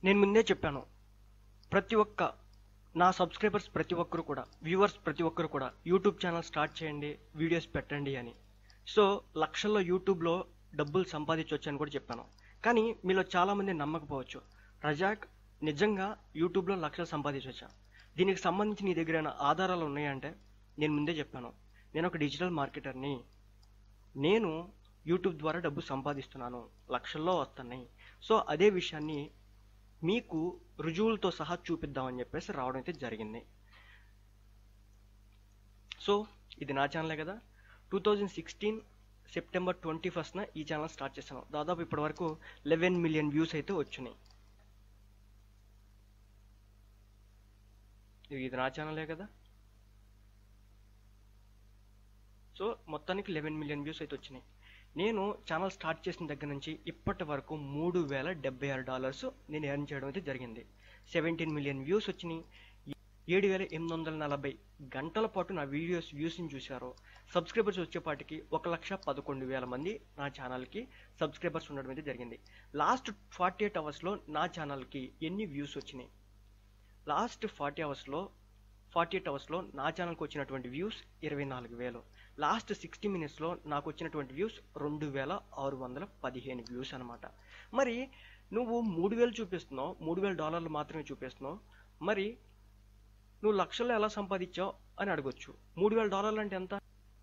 నేను ముందే చెప్పాను ప్రతి ఒక్క నా సబ్స్క్రైబర్స్ ప్రతి ఒక్కరు కూడా వ్యూవర్స్ ప్రతి ఒక్కరు కూడా యూట్యూబ్ ఛానల్ స్టార్ట్ చేయండి వీడియోస్ పెట్టండి అని సో లక్షల్లో యూట్యూబ్లో డబ్బులు సంపాదించవచ్చు అని కూడా చెప్పాను కానీ మీలో చాలామంది నమ్మకపోవచ్చు రజాక్ నిజంగా యూట్యూబ్లో లక్షలు సంపాదించవచ్చా దీనికి సంబంధించి నీ దగ్గర ఏమైనా ఆధారాలు ఉన్నాయంటే నేను ముందే చెప్పాను నేను ఒక డిజిటల్ మార్కెటర్ని నేను యూట్యూబ్ ద్వారా డబ్బు సంపాదిస్తున్నాను లక్షల్లో వస్తున్నాయి సో అదే విషయాన్ని మీకు రుజువులతో సహా చూపిద్దామని చెప్పేసి రావడం అయితే జరిగింది సో ఇది నా ఛానలే కదా two thousand sixteen September twenty ఫస్ట్న ఈ ఛానల్ స్టార్ట్ చేశాను దాదాపు ఇప్పటి వరకు లెవెన్ మిలియన్ వ్యూస్ అయితే వచ్చినాయి ఇది నా ఛానలే కదా సో మొత్తానికి లెవెన్ మిలియన్ వ్యూస్ అయితే వచ్చినాయి నేను ఛానల్ స్టార్ట్ చేసిన దగ్గర నుంచి ఇప్పటి వరకు మూడు వేల డెబ్బై ఆరు డాలర్స్ నేను ఎర్న్ చేయడం అయితే జరిగింది సెవెంటీన్ మిలియన్ వ్యూస్ వచ్చినాయి ఏడు వేల ఎనిమిది వందల నలభై గంటల పాటు నా వీడియోస్ వ్యూస్ని చూశారు సబ్స్క్రైబర్స్ వచ్చేపాటికి ఒక లక్ష పదకొండు వేల మంది నా ఛానల్కి సబ్స్క్రైబర్స్ ఉండడం అయితే జరిగింది లాస్ట్ ఫార్టీ ఎయిట్ అవర్స్లో నా ఛానల్కి ఎన్ని వ్యూస్ వచ్చినాయి లాస్ట్ ఫార్టీ అవర్స్లో ఫార్టీ ఎయిట్ అవర్స్లో నా ఛానల్కి వచ్చినటువంటి వ్యూస్ ఇరవై నాలుగు వేలు లాస్ట్ సిక్స్టీ మినిట్స్లో నాకు వచ్చినటువంటి వ్యూస్ రెండు వేల ఆరు వందల పదిహేను వ్యూస్ అనమాట మరి నువ్వు మూడు వేలు చూపిస్తున్నావు మూడు వేల డాలర్లు మాత్రమే చూపిస్తున్నావు మరి నువ్వు లక్షల్లో ఎలా సంపాదించావు అని అడగొచ్చు మూడు వేల డాలర్లు అంటే ఎంత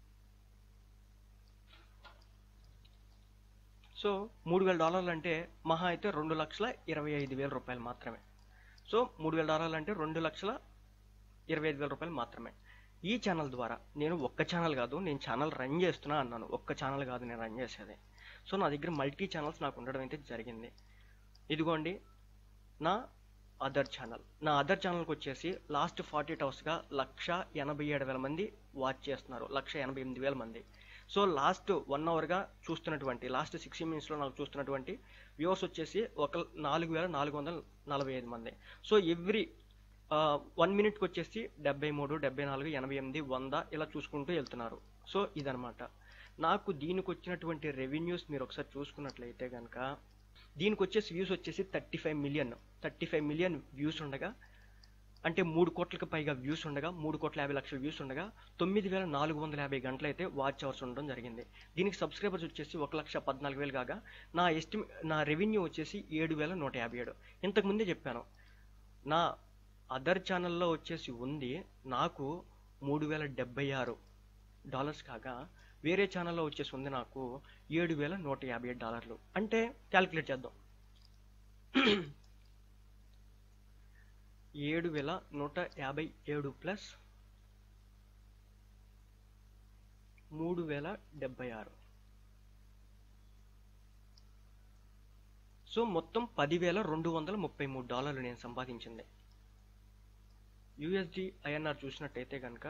సో మూడు వేల డాలర్లు అంటే మహా అయితే రెండు లక్షల ఇరవై ఐదు వేల రూపాయలు మాత్రమే సో మూడు వేల డాలర్లు అంటే రెండు లక్షల ఇరవై ఐదు వేల రూపాయలు మాత్రమే ఈ ఛానల్ ద్వారా నేను ఒక్క ఛానల్ కాదు నేను ఛానల్ రన్ చేస్తున్నా అన్నాను ఒక్క ఛానల్ కాదు నేను రన్ చేసేది సో నా దగ్గర మల్టీ ఛానల్స్ నాకు ఉండడం అయితే జరిగింది ఇదిగోండి నా అదర్ ఛానల్ నా అదర్ ఛానల్కి వచ్చేసి లాస్ట్ ఫార్టీ ఎయిట్ అవర్స్గా లక్ష ఎనభై ఏడు వేల మంది వాచ్ చేస్తున్నారు లక్ష ఎనభై ఎనిమిది వేల మంది సో లాస్ట్ వన్ అవర్గా చూస్తున్నటువంటి లాస్ట్ సిక్స్టీ మినిట్స్లో నాకు చూస్తున్నటువంటి వ్యూవర్స్ వచ్చేసి ఒక నాలుగు వేల నాలుగు వందల నలభై ఐదు మంది సో ఎవ్రీ వన్ మినిట్కి వచ్చేసి డెబ్బై మూడు డెబ్బై నాలుగు ఎనభై ఎనిమిది వంద ఇలా చూసుకుంటూ వెళ్తున్నారు సో ఇదనమాట నాకు దీనికి వచ్చినటువంటి రెవెన్యూస్ మీరు ఒకసారి చూసుకున్నట్లయితే కనుక దీనికి వచ్చేసి వ్యూస్ వచ్చేసి thirty five million thirty five million views ఉండగా అంటే మూడు కోట్లకు పైగా వ్యూస్ ఉండగా మూడు కోట్ల యాభై లక్షల వ్యూస్ ఉండగా తొమ్మిది వేల నాలుగు వందల యాభై గంటలు అయితే వాచ్ అవర్స్ ఉండడం జరిగింది దీనికి సబ్స్క్రైబర్స్ వచ్చేసి ఒక లక్ష పద్నాలుగు వేలు కాగా నా ఎస్టిమే నా రెవెన్యూ వచ్చేసి ఏడు వేల నూట యాభై ఏడు ఇంతకుముందే చెప్పాను నా అదర్ ఛానల్లో వచ్చేసి ఉంది నాకు మూడు వేల డెబ్బై ఆరు డాలర్స్ కాగా వేరే ఛానల్లో వచ్చేసి ఉంది నాకు ఏడు వేల నూట యాభై ఏడు డాలర్లు అంటే క్యాలిక్యులేట్ చేద్దాం ఏడు వేల నూట యాభై ఏడు ప్లస్ మూడు వేల డెబ్బై ఆరు సో మొత్తం పదివేల రెండు వందల ముప్పై మూడు డాలర్లు నేను సంపాదించింది యుఎస్డి ఐఎన్ఆర్ చూసినట్టయితే కనుక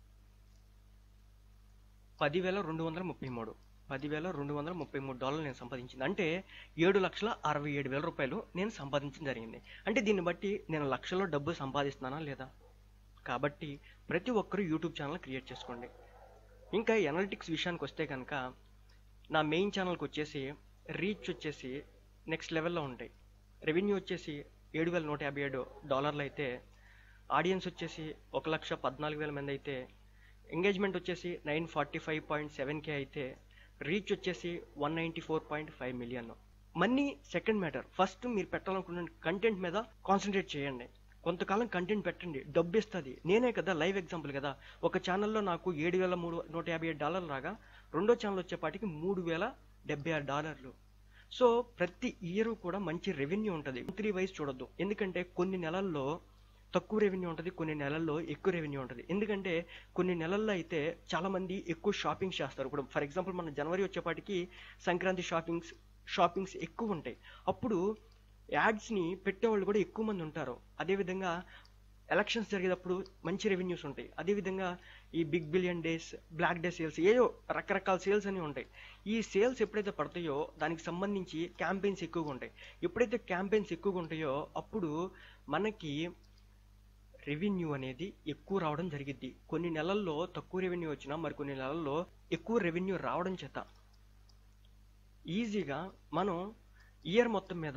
పదివేల రెండు వందల ముప్పై మూడు పదివేల రెండు వందల ముప్పై మూడు డాలర్లు నేను సంపాదించింది అంటే ఏడు లక్షల అరవై ఏడు వేల రూపాయలు నేను సంపాదించడం జరిగింది అంటే దీన్ని బట్టి నేను లక్షల్లో డబ్బు సంపాదిస్తున్నానా లేదా కాబట్టి ప్రతి ఒక్కరూ యూట్యూబ్ ఛానల్ క్రియేట్ చేసుకోండి ఇంకా ఎనలిటిక్స్ విషయానికి వస్తే కనుక నా మెయిన్ ఛానల్కి వచ్చేసి రీచ్ వచ్చేసి నెక్స్ట్ లెవెల్లో ఉంటాయి రెవెన్యూ వచ్చేసి ఏడు వేల నూట యాభై ఏడు డాలర్లు అయితే ఆడియన్స్ వచ్చేసి ఒక లక్ష పద్నాలుగు వేల మంది అయితే ఎంగేజ్మెంట్ వచ్చేసి nine forty five point seven K అయితే రీచ్ వచ్చేసి one ninety four point five million money second matter first మీరు పెట్టాలనుకున్న కంటెంట్ మీద కాన్సన్ట్రేట్ చేయండి కొంతకాలం కంటెంట్ పెట్టండి డబ్బు ఇస్తుంది నేనే కదా లైవ్ ఎగ్జాంపుల్ కదా ఒక ఛానల్లో నాకు ఏడు వేల మూడు నూట యాభై ఏడు డాలర్లు రాగా రెండో ఛానల్ వచ్చేపాటికి మూడు వేల డెబ్బై ఆరు డాలర్లు సో ప్రతి ఇయర్ కూడా మంచి రెవెన్యూ ఉంటుంది త్రీ వైజ్ చూడొద్దు ఎందుకంటే కొన్ని నెలల్లో తక్కువ రెవెన్యూ ఉంటుంది కొన్ని నెలల్లో ఎక్కువ రెవెన్యూ ఉంటుంది ఎందుకంటే కొన్ని నెలల్లో అయితే చాలా మంది ఎక్కువ షాపింగ్స్ చేస్తారు ఇప్పుడు ఫర్ ఎగ్జాంపుల్ మన జనవరి వచ్చేపాటికి సంక్రాంతి షాపింగ్స్ షాపింగ్స్ ఎక్కువ ఉంటాయి అప్పుడు యాడ్స్ని పెట్టేవాళ్ళు కూడా ఎక్కువ మంది ఉంటారు అదేవిధంగా ఎలక్షన్స్ జరిగేటప్పుడు మంచి రెవెన్యూస్ ఉంటాయి అదేవిధంగా ఈ big billion days black day sales ఏయో రకరకాల సేల్స్ అని ఉంటాయి ఈ సేల్స్ ఎప్పుడైతే పడతాయో దానికి సంబంధించి క్యాంపెయిన్స్ ఎక్కువగా ఉంటాయి ఎప్పుడైతే క్యాంపెయిన్స్ ఎక్కువగా ఉంటాయో అప్పుడు మనకి రెవెన్యూ అనేది ఎక్కువ రావడం జరిగిద్ది కొన్ని నెలల్లో తక్కువ రెవెన్యూ వచ్చినా మరి కొన్ని నెలల్లో ఎక్కువ రెవెన్యూ రావడం చేత ఈజీగా మనం ఇయర్ మొత్తం మీద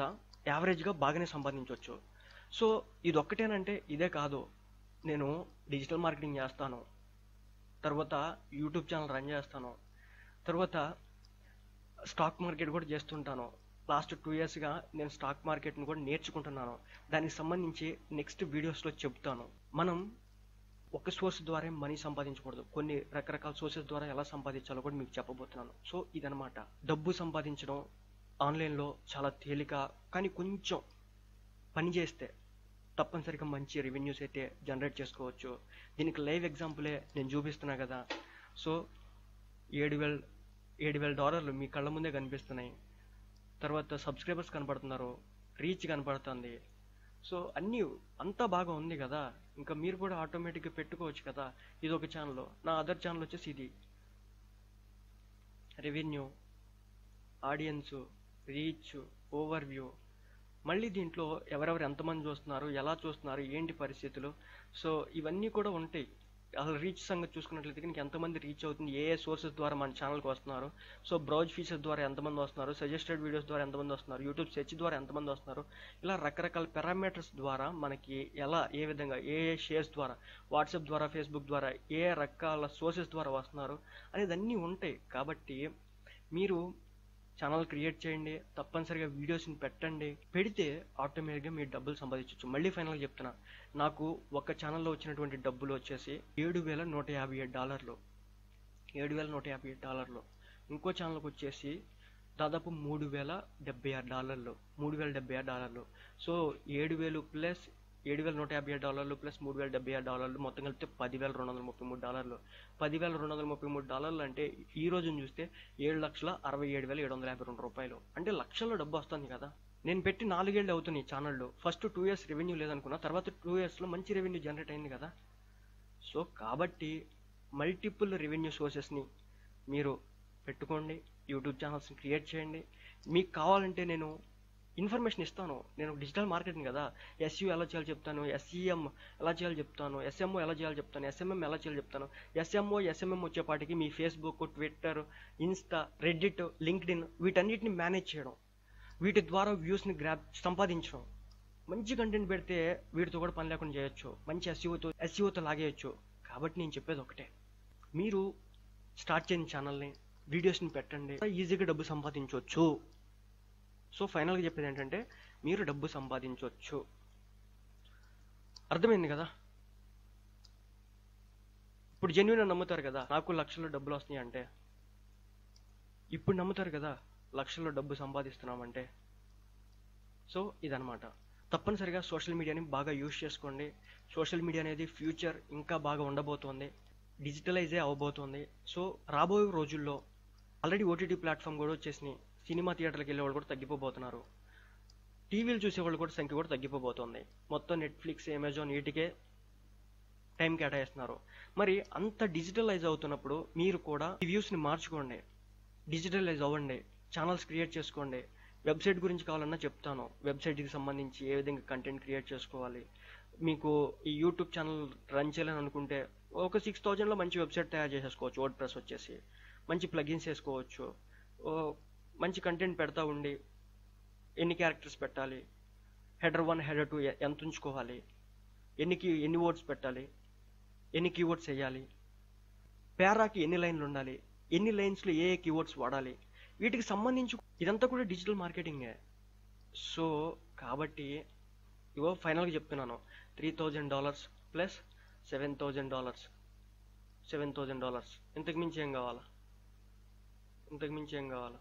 యావరేజ్గా బాగానే సంపాదించవచ్చు సో ఇది ఒక్కటేనంటే ఇదే కాదు నేను డిజిటల్ మార్కెటింగ్ చేస్తాను తర్వాత యూట్యూబ్ ఛానల్ రన్ చేస్తాను తర్వాత స్టాక్ మార్కెట్ కూడా చేస్తుంటాను లాస్ట్ టూ ఇయర్స్గా నేను స్టాక్ మార్కెట్ని కూడా నేర్చుకుంటున్నాను దానికి సంబంధించి నెక్స్ట్ వీడియోస్లో చెప్తాను మనం ఒక సోర్స్ ద్వారా మనీ సంపాదించకూడదు కొన్ని రకరకాల సోర్సెస్ ద్వారా ఎలా సంపాదించాలో కూడా మీకు చెప్పబోతున్నాను సో ఇదనమాట డబ్బు సంపాదించడం ఆన్లైన్లో చాలా తేలిక కానీ కొంచెం పని చేస్తే తప్పనిసరిగా మంచి రెవెన్యూస్ అయితే జనరేట్ చేసుకోవచ్చు దీనికి లైవ్ ఎగ్జాంపులే నేను చూపిస్తున్నా కదా సో ఏడు వేల ఏడు వేల డాలర్లు మీ కళ్ళ ముందే కనిపిస్తున్నాయి తర్వాత సబ్స్క్రైబర్స్ కనపడుతున్నారు రీచ్ కనపడుతుంది సో అన్నీ అంతా బాగా ఉంది కదా ఇంకా మీరు కూడా ఆటోమేటిక్గా పెట్టుకోవచ్చు కదా ఇది ఒక ఛానల్ నా అదర్ ఛానల్ వచ్చేసి ఇది revenue audience reach overview మళ్ళీ దీంట్లో ఎవరెవరు ఎంతమంది చూస్తున్నారు ఎలా చూస్తున్నారు ఏంటి పరిస్థితులు సో ఇవన్నీ కూడా ఉంటాయి అసలు రీచ్ సంగతి చూసుకున్నట్లయితే కనుక ఎంతమంది రీచ్ అవుతుంది ఏ ఏ సోర్సెస్ ద్వారా మన ఛానల్కి వస్తున్నారు సో బ్రౌజ్ ఫీచర్స్ ద్వారా ఎంతమంది వస్తున్నారు సజెస్టెడ్ వీడియోస్ ద్వారా ఎంతమంది వస్తున్నారు యూట్యూబ్ సెర్చ్ ద్వారా ఎంతమంది వస్తున్నారు ఇలా రకరకాల పారామీటర్స్ ద్వారా మనకి ఎలా ఏ విధంగా ఏ ఏ షేర్స్ ద్వారా వాట్సాప్ ద్వారా ఫేస్బుక్ ద్వారా ఏ రకాల సోర్సెస్ ద్వారా వస్తున్నారు అనేది అన్నీ ఉంటాయి కాబట్టి మీరు ఛానల్ క్రియేట్ చేయండి తప్పనిసరిగా వీడియోస్ని పెట్టండి పెడితే ఆటోమేటిక్గా మీరు డబ్బులు సంపాదించవచ్చు మళ్ళీ ఫైనల్గా చెప్తున్నా నాకు ఒక ఛానల్లో వచ్చినటువంటి డబ్బులు వచ్చేసి ఏడు వేల నూట యాభై ఏడు డాలర్లు ఏడు వేల నూట యాభై ఏడు డాలర్లు ఇంకో ఛానల్కి వచ్చేసి దాదాపు మూడు వేల డెబ్బై ఆరు డాలర్లు మూడు వేల డెబ్బై ఆరు డాలర్లు సో ఏడు వేలు ప్లస్ ఏడు వేల నూట యాభై ఏడు డాలర్లు ప్లస్ మూడు వేల డెబ్బై ఆరు డాలర్లు మొత్తం కలిపితే పదివేల రెండు వందల ముప్పై మూడు డాలర్లు పదివేల రెండు వందల ముప్పై మూడు డాలర్లు అంటే ఈ రోజున చూస్తే ఏడు లక్షల అరవై ఏడు వేల ఏడు వందల యాభై రెండు రూపాయలు అంటే లక్షల్లో డబ్బు వస్తుంది కదా నేను పెట్టి నాలుగేళ్ళు అవుతుంది ఈ ఛానల్లో ఫస్ట్ టూ ఇయర్స్ రెవెన్యూ లేదనుకున్నా తర్వాత టూ ఇయర్స్లో మంచి రెవెన్యూ జనరేట్ అయింది కదా సో కాబట్టి మల్టిపుల్ రెవెన్యూ సోర్సెస్ని మీరు పెట్టుకోండి యూట్యూబ్ ఛానల్స్ని క్రియేట్ చేయండి మీకు కావాలంటే నేను ఇన్ఫర్మేషన్ ఇస్తాను నేను డిజిటల్ మార్కెటింగ్ కదా ఎస్యూ ఎలా చేయాలో చెప్తాను ఎస్ఈఎం ఎలా చేయాలో చెప్తాను ఎస్ఎంఓ ఎలా చేయాలో చెప్తాను ఎస్ఎంఎం ఎలా చేయాలో చెప్తాను ఎస్ఎంఓ ఎస్ఎంఎం వచ్చేపాటికి మీ Facebook Twitter Insta Reddit LinkedIn వీటన్నిటిని మేనేజ్ చేయడం వీటి ద్వారా వ్యూస్ని గ్రాప్ సంపాదించడం మంచి కంటెంట్ పెడితే వీటితో కూడా పని లేకుండా చేయొచ్చు మంచి ఎస్ఈఓతో ఎస్ఈఓతో లాగేయచ్చు కాబట్టి నేను చెప్పేది ఒకటే మీరు స్టార్ట్ చేయని ఛానల్ని వీడియోస్ని పెట్టండి ఈజీగా డబ్బు సంపాదించవచ్చు సో ఫైనల్గా చెప్పేది ఏంటంటే మీరు డబ్బు సంపాదించవచ్చు అర్థమైంది కదా ఇప్పుడు జెన్యున్ నమ్ముతారు కదా నాకు లక్షల్లో డబ్బులు వస్తున్నాయి అంటే ఇప్పుడు నమ్ముతారు కదా లక్షల్లో డబ్బు సంపాదిస్తున్నామంటే సో ఇదనమాట తప్పనిసరిగా సోషల్ మీడియాని బాగా యూజ్ చేసుకోండి సోషల్ మీడియా అనేది ఫ్యూచర్ ఇంకా బాగా ఉండబోతోంది డిజిటలైజే అవ్వబోతోంది సో రాబోయే రోజుల్లో ఆల్రెడీ ఓటీటీ ప్లాట్ఫామ్ కూడా వచ్చేసినాయి సినిమా థియేటర్కి వెళ్ళే వాళ్ళు కూడా తగ్గిపోబోతున్నారు టీవీలు చూసేవాళ్ళు కూడా సంఖ్య కూడా తగ్గిపోబోతోంది మొత్తం నెట్ఫ్లిక్స్ అమెజాన్ వీటికే టైం కేటాయిస్తున్నారు మరి అంత డిజిటలైజ్ అవుతున్నప్పుడు మీరు కూడా ఈ వ్యూస్ని మార్చుకోండి డిజిటలైజ్ అవ్వండి ఛానల్స్ క్రియేట్ చేసుకోండి వెబ్సైట్ గురించి కావాలన్నా చెప్తాను వెబ్సైట్కి సంబంధించి ఏ విధంగా కంటెంట్ క్రియేట్ చేసుకోవాలి మీకు ఈ యూట్యూబ్ ఛానల్ రన్ చేయాలని అనుకుంటే ఒక సిక్స్ థౌజండ్లో మంచి వెబ్సైట్ తయారు చేసేసుకోవచ్చు వర్డ్ ప్రెస్ వచ్చేసి మంచి ప్లగిన్స్ వేసుకోవచ్చు ఓ, మంచి కంటెంట్ పెడతా ఉండి ఎన్ని క్యారెక్టర్స్ పెట్టాలి హెడర్ వన్ హెడర్ టూ ఎంత ఉంచుకోవాలి ఎన్ని కీ ఎన్ని వర్డ్స్ పెట్టాలి ఎన్ని కీవర్డ్స్ వేయాలి పేరాకి ఎన్ని లైన్లు ఉండాలి ఎన్ని లైన్స్లో ఏ ఏ కీవర్డ్స్ వాడాలి వీటికి సంబంధించి ఇదంతా కూడా డిజిటల్ మార్కెటింగే సో కాబట్టి ఇగో ఫైనల్గా చెప్తున్నాను three thousand dollars plus seven thousand dollars seven thousand dollars ఇంతకు మించి ఏం కావాలా ఇంతకు మించి ఏం కావాలా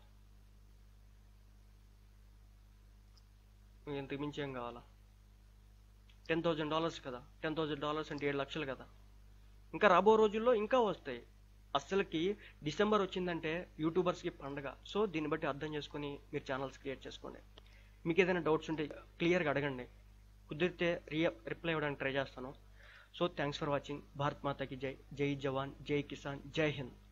ఇంతకు మించి ఏం కావాలా టెన్ థౌజండ్ డాలర్స్ కదా టెన్ థౌజండ్ డాలర్స్ అంటే ఏడు లక్షలు కదా ఇంకా రాబో రోజుల్లో ఇంకా వస్తాయి అస్సలకి డిసెంబర్ వచ్చిందంటే యూట్యూబర్స్కి పండగ సో దీన్ని బట్టి అర్థం చేసుకొని మీరు ఛానల్స్ క్రియేట్ చేసుకోండి మీకు ఏదైనా డౌట్స్ ఉంటే క్లియర్గా అడగండి కుదిరితే రియ రిప్లై ఇవ్వడానికి ట్రై చేస్తాను so thanks for watching Bharat మాతాకి జై జై జవాన్ జై కిసాన్ జై హింద్